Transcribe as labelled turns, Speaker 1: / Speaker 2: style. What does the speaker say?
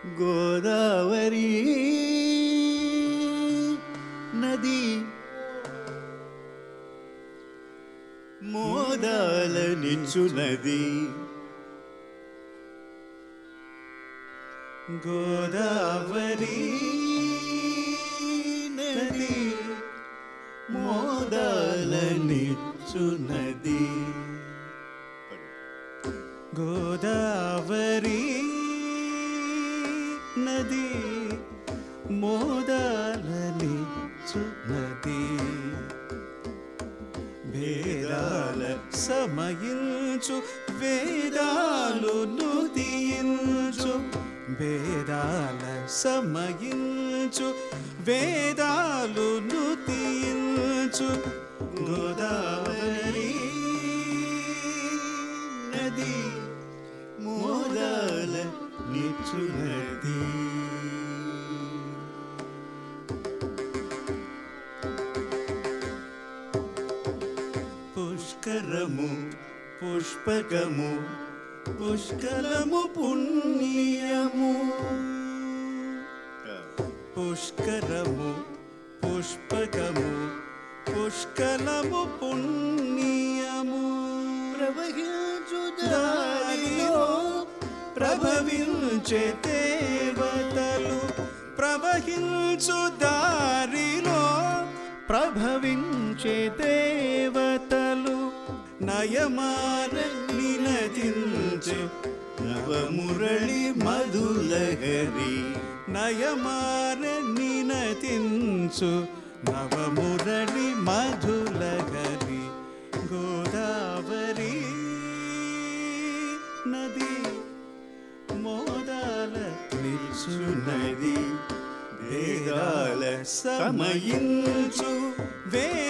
Speaker 1: గోదావరి నది మోదాలనిచ్చునది గోదావరి నది మోదాలనిచ్చునది గోదావరి నది మోదాలనిచ్చునది భేదాల సమయించు వేదాలు నుదియించు భేదాల సమయించు వేదాలు నుదియించు గోదావరి నది మోదాల నిచ్చునది పుష్కరము పుష్పకము పుష్కరము పుణ్యము పుష్కరము పుష్పకము పుష్కలము పుణ్యము ప్రవహించు దారిలో ప్రభవించే దేవతలు ప్రవహించు దారిలో ప్రభవించే దేవతలు నయమాన నినదించే నవమురళి మధులహరి నయమాన నినదించు నవమురళి మధులహరి గోదావరి నది మోదాల నిచ్చునది వేదాల సమయించు వే